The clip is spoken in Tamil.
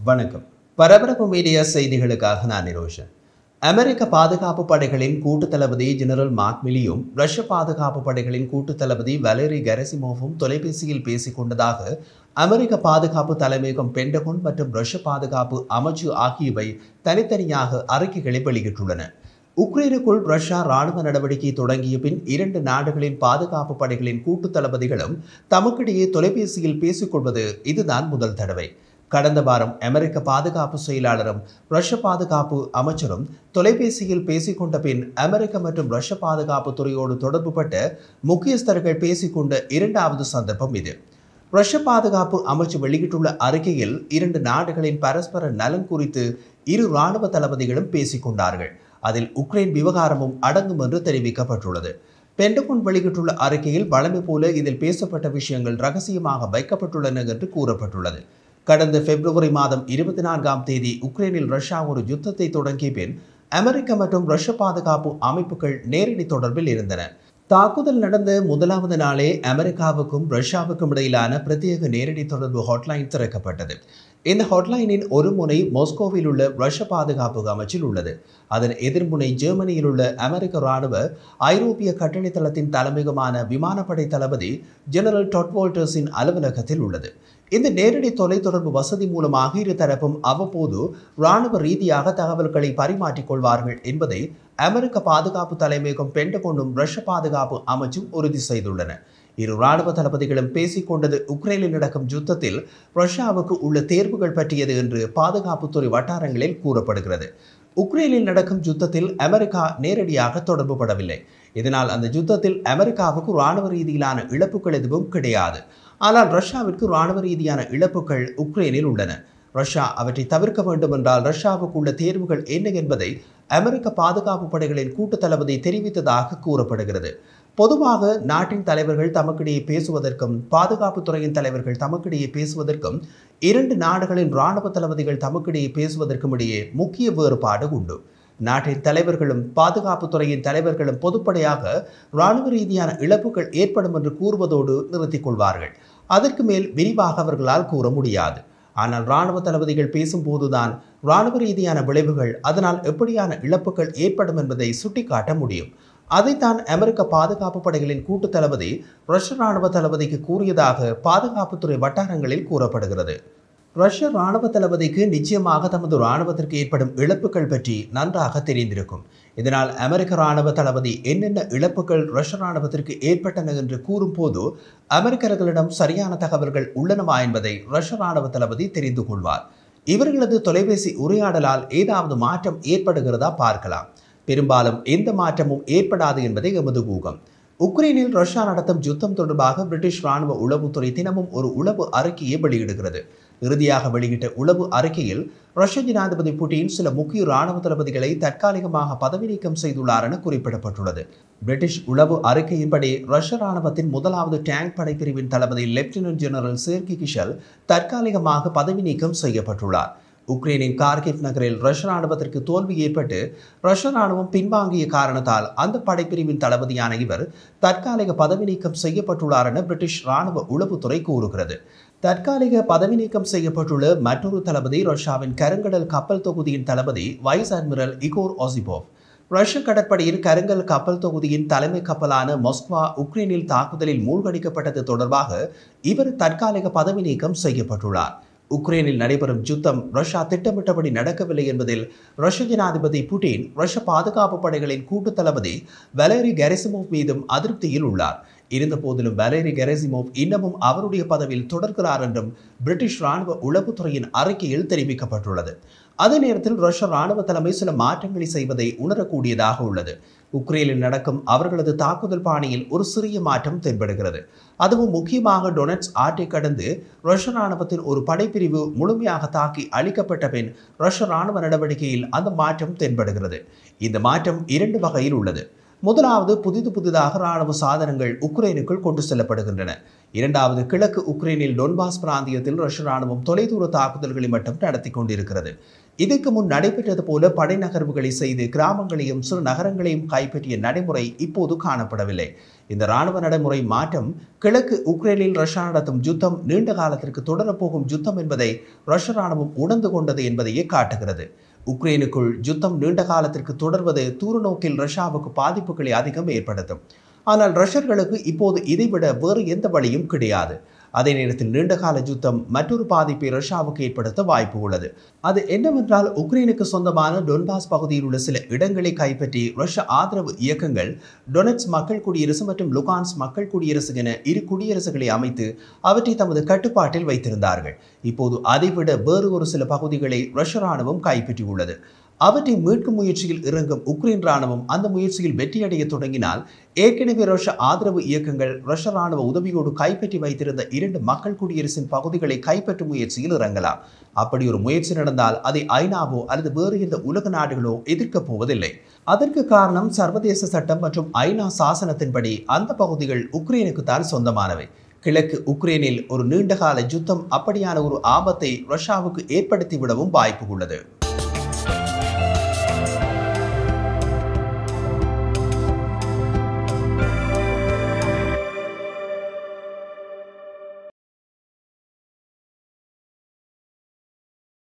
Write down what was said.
வணக்கம் பரபரப்பு மீடியா செய்திகளுக்காக நான் நிரோஷன் அமெரிக்க பாதுகாப்பு படைகளின் கூட்டு தளபதி ஜெனரல் மார்க் மிலியும் ரஷ்ய பாதுகாப்பு படைகளின் கூட்டு தளபதி வலேரி கெரசிமோவும் தொலைபேசியில் பேசிக் கொண்டதாக அமெரிக்க பாதுகாப்பு தலைமையகம் பென்டகோன் மற்றும் ரஷ்ய பாதுகாப்பு அமைச்சு ஆகியவை தனித்தனியாக அறிக்கைகளை வெளியிட்டுள்ளன உக்ரைனுக்குள் ரஷ்யா ராணுவ நடவடிக்கை தொடங்கிய பின் இரண்டு நாடுகளின் பாதுகாப்பு படைகளின் கூட்டு தளபதிகளும் தமக்கிடையே தொலைபேசியில் பேசிக்கொள்வது இதுதான் முதல் தடவை கடந்த வாரம் அமெரிக்க பாதுகாப்பு செயலாளரும் ரஷ்ய பாதுகாப்பு அமைச்சரும் தொலைபேசியில் பேசிக்கொண்ட பின் அமெரிக்க மற்றும் ரஷ்ய பாதுகாப்பு துறையோடு தொடர்புபட்ட முக்கியஸ்தர்கள் பேசிக்கொண்ட இரண்டாவது சந்தர்ப்பம் இது ரஷ்ய பாதுகாப்பு அமைச்சு வெளியிட்டுள்ள அறிக்கையில் இரண்டு நாடுகளின் பரஸ்பர நலன் குறித்து இரு இராணுவ தளபதிகளும் பேசிக்கொண்டார்கள் அதில் உக்ரைன் விவகாரமும் அடங்கும் என்று தெரிவிக்கப்பட்டுள்ளது பென்டகோன் வெளியிட்டுள்ள அறிக்கையில் வழமை போல இதில் பேசப்பட்ட விஷயங்கள் ரகசியமாக வைக்கப்பட்டுள்ளன என்று கூறப்பட்டுள்ளது கடந்த பிப்ரவரி மாதம் இருபத்தி நான்காம் தேதி உக்ரைனில் ரஷ்யா ஒரு யுத்தத்தை தொடங்கிய பின் அமெரிக்க மற்றும் ரஷ்ய பாதுகாப்பு அமைப்புகள் நேரடி தொடர்பில் இருந்தன தாக்குதல் நடந்த முதலாவது நாளே அமெரிக்காவுக்கும் ரஷ்யாவுக்கும் இடையிலான பிரத்யேக நேரடி தொடர்பு ஹாட்லைன் திறக்கப்பட்டது இந்த ஹாட்லைனின் ஒரு முனை மாஸ்கோவில் உள்ள ரஷ்ய பாதுகாப்பு அமைச்சில் உள்ளது அதன் எதிர்முனை ஜெர்மனியில் உள்ள அமெரிக்க இராணுவ ஐரோப்பிய கட்டளை தளத்தின் தலைமையகமான விமானப்படை தளபதி ஜெனரல் டொட்வோல்டர்ஸின் அலுவலகத்தில் உள்ளது இந்த நேரடி தொலைத்தொடர்பு வசதி மூலமாக இரு தரப்பும் அவ்வப்போது இராணுவ ரீதியாக தகவல்களை பரிமாற்றிக் கொள்வார்கள் என்பதை அமெரிக்க பாதுகாப்பு தலைமையகம் பென்டகோனும் ரஷ்ய பாதுகாப்பு அமைச்சும் உறுதி செய்துள்ளன இரு இராணுவ தளபதிகளும் பேசிக்கொண்டது உக்ரைனில் நடக்கும் யுத்தத்தில் ரஷ்யாவுக்கு உள்ள தேர்வுகள் பற்றியது என்று பாதுகாப்புத்துறை வட்டாரங்களில் கூறப்படுகிறது உக்ரைனில் நடக்கும் யுத்தத்தில் அமெரிக்கா நேரடியாக தொடர்பு படவில்லை இதனால் அந்த யுத்தத்தில் அமெரிக்காவுக்கு இராணுவ ரீதியிலான இழப்புகள் எதுவும் கிடையாது ஆனால் ரஷ்யாவிற்கு இராணுவ ரீதியான இழப்புகள் உக்ரைனில் உள்ளன ரஷ்யா அவற்றை தவிர்க்க வேண்டும் என்றால் ரஷ்யாவுக்கு உள்ள தேர்வுகள் என்ன என்பதை அமெரிக்க பாதுகாப்பு படைகளின் கூட்டு தளபதி தெரிவித்ததாக கூறப்படுகிறது பொதுவாக நாட்டின் தலைவர்கள் தமக்கிடையே பேசுவதற்கும் பாதுகாப்பு துறையின் தலைவர்கள் தமக்கிடையே பேசுவதற்கும் இரண்டு நாடுகளின் இராணுவ தளபதிகள் தமக்கிடையே பேசுவதற்கும் இடையே முக்கிய வேறுபாடு உண்டு நாட்டின் தலைவர்களும் பாதுகாப்பு துறையின் தலைவர்களும் பொதுப்படையாக இராணுவ ரீதியான இழப்புகள் ஏற்படும் என்று கூறுவதோடு நிறுத்திக் கொள்வார்கள் அதற்கு மேல் விரிவாக அவர்களால் கூற முடியாது ஆனால் இராணுவ தளபதிகள் பேசும்போதுதான் இராணுவ ரீதியான விளைவுகள் அதனால் எப்படியான இழப்புகள் ஏற்படும் என்பதை சுட்டிக்காட்ட முடியும் அதைத்தான் அமெரிக்க பாதுகாப்பு படைகளின் கூட்டு தளபதி ரஷ்ய இராணுவ தளபதிக்கு கூறியதாக பாதுகாப்புத்துறை வட்டாரங்களில் கூறப்படுகிறது ரஷ்ய இராணுவ தளபதிக்கு நிச்சயமாக தமது இராணுவத்திற்கு ஏற்படும் இழப்புகள் பற்றி நன்றாக தெரிந்திருக்கும் இதனால் அமெரிக்க இராணுவ தளபதி என்னென்ன இழப்புகள் ரஷ்ய இராணுவத்திற்கு ஏற்பட்டன என்று கூறும்போது அமெரிக்கர்களிடம் சரியான தகவல்கள் உள்ளனவா என்பதை ரஷ்ய இராணுவ தளபதி தெரிந்து கொள்வார் இவர்களது தொலைபேசி உரையாடலால் ஏதாவது மாற்றம் ஏற்படுகிறதா பார்க்கலாம் பெரும்பாலும் எந்த மாற்றமும் ஏற்படாது என்பதே எமது ஊகம் உக்ரைனில் ரஷ்யா நடத்தும் யுத்தம் தொடர்பாக பிரிட்டிஷ் ராணுவ உளவுத்துறை தினமும் ஒரு உளவு அறிக்கையை வெளியிடுகிறது இறுதியாக வெளியிட்ட உளவு அறிக்கையில் ரஷ்ய ஜனாதிபதி புட்டின் சில முக்கிய ராணுவ தளபதிகளை தற்காலிகமாக பதவி நீக்கம் செய்துள்ளார் என குறிப்பிடப்பட்டுள்ளது பிரிட்டிஷ் உளவு அறிக்கையின்படி ரஷ்ய ராணுவத்தின் முதலாவது டேங்க் படைப்பிரிவின் தளபதி லெப்டினன்ட் ஜெனரல் சேர்கி கிஷல் தற்காலிகமாக பதவி நீக்கம் செய்யப்பட்டுள்ளார் உக்ரைனின் கார்கிவ் நகரில் ரஷ்ய ராணுவத்திற்கு தோல்வி ஏற்பட்டு ரஷ்ய ராணுவம் பின்வாங்கிய காரணத்தால் அந்த படைப்பிரிவின் தளபதியான இவர் தற்காலிக பதவி நீக்கம் செய்யப்பட்டுள்ளார் என பிரிட்டிஷ் ராணுவ உளவுத்துறை கூறுகிறது தற்காலிக பதவி நீக்கம் செய்யப்பட்டுள்ள மற்றொரு தளபதி ரஷ்யாவின் கருங்கடல் கப்பல் தொகுதியின் தளபதி வைஸ் அட்மிரல் இகோர் ஒசிபோவ் ரஷ்ய கடற்படையின் கருங்கல் கப்பல் தொகுதியின் தலைமை கப்பலான மொஸ்குவா உக்ரைனில் தாக்குதலில் மூழ்கடிக்கப்பட்டது தொடர்பாக இவர் தற்காலிக பதவி நீக்கம் செய்யப்பட்டுள்ளார் உக்ரைனில் நடைபெறும் யுத்தம் ரஷ்யா திட்டமிட்டபடி நடக்கவில்லை என்பதில் ரஷ்ய ஜனாதிபதி புட்டின் ரஷ்ய பாதுகாப்பு படைகளின் கூட்டு தளபதி வலேரி கெரசிமோவ் மீதும் அதிருப்தியில் உள்ளார் இருந்த போதிலும் வலேரி கெரசிமோவ் இன்னமும் அவருடைய பதவியில் தொடர்கிறார் என்றும் பிரிட்டிஷ் ராணுவ உளவுத்துறையின் அறிக்கையில் தெரிவிக்கப்பட்டுள்ளது அதே நேரத்தில் ரஷ்ய ராணுவ தலைமை சில மாற்றங்களை செய்வதை உணரக்கூடியதாக உள்ளது உக்ரைனில் நடக்கும் அவர்களது தாக்குதல் பாணியில் ஒரு சிறிய மாற்றம் தென்படுகிறது அதுவும் முக்கியமாக டொனட்ஸ் ஆற்றை கடந்து ரஷ்ய ராணுவத்தின் ஒரு படைப்பிரிவு முழுமையாக தாக்கி அழிக்கப்பட்ட பின் ரஷ்ய ராணுவ நடவடிக்கையில் அந்த மாற்றம் தென்படுகிறது இந்த மாற்றம் இரண்டு வகையில் உள்ளது முதலாவது புதிது புதிதாக ராணுவ சாதனங்கள் உக்ரைனுக்குள் கொண்டு செல்லப்படுகின்றன இரண்டாவது கிழக்கு உக்ரைனில் டொன்பாஸ் பிராந்தியத்தில் ரஷ்ய ராணுவம் தொலைதூர தாக்குதல்களை மட்டும் நடத்தி கொண்டிருக்கிறது இதற்கு முன் நடைபெற்றது போல படை நகர்வுகளை செய்து கிராமங்களையும் சிறு நகரங்களையும் கைப்பற்றிய நடைமுறை இப்போது காணப்படவில்லை இந்த ராணுவ நடைமுறை மாற்றம் கிழக்கு உக்ரைனில் ரஷ்யா நடத்தும் யுத்தம் நீண்ட காலத்திற்கு தொடரப்போகும் யுத்தம் என்பதை ரஷ்ய ராணுவம் உணர்ந்து கொண்டது என்பதையே காட்டுகிறது உக்ரைனுக்குள் யுத்தம் நீண்ட காலத்திற்கு தொடர்வது தூரநோக்கில் ரஷ்யாவுக்கு பாதிப்புகளை அதிகம் ஏற்படுத்தும் ஆனால் ரஷ்யர்களுக்கு இப்போது இதைவிட வேறு எந்த வழியும் கிடையாது அதே நேரத்தில் நீண்டகால யுத்தம் மற்றொரு பாதிப்பை ரஷ்யாவுக்கு ஏற்படுத்த வாய்ப்பு உள்ளது அது என்னவென்றால் உக்ரைனுக்கு சொந்தமான டொன்பாஸ் பகுதியில் உள்ள சில இடங்களை கைப்பற்றி ரஷ்ய ஆதரவு இயக்கங்கள் டொனட்ஸ் மக்கள் குடியரசு மற்றும் லுகான்ஸ் மக்கள் குடியரசு என இரு குடியரசுகளை அமைத்து அவற்றை தமது கட்டுப்பாட்டில் வைத்திருந்தார்கள் இப்போது அதைவிட வேறு ஒரு சில பகுதிகளை ரஷ்ய ராணுவம் கைப்பற்றியுள்ளது அவற்றை மீட்கும் முயற்சியில் இறங்கும் உக்ரைன் ராணுவம் அந்த முயற்சியில் வெற்றியடைய தொடங்கினால் ஏற்கனவே ரஷ்ய ஆதரவு இயக்கங்கள் ரஷ்ய ராணுவ உதவியோடு கைப்பற்றி வைத்திருந்த இரண்டு மக்கள் குடியரசின் பகுதிகளை கைப்பற்றும் முயற்சியில் இறங்கலாம் அப்படி ஒரு முயற்சி நடந்தால் அதை ஐநாவோ அல்லது வேறு எந்த உலக நாடுகளோ எதிர்க்கப் போவதில்லை அதற்கு காரணம் சர்வதேச சட்டம் மற்றும் ஐநா சாசனத்தின்படி அந்த பகுதிகள் உக்ரைனுக்கு தான் சொந்தமானவை கிழக்கு உக்ரைனில் ஒரு நீண்டகால யுத்தம் அப்படியான ஒரு ஆபத்தை ரஷ்யாவுக்கு ஏற்படுத்திவிடவும் வாய்ப்பு உள்ளது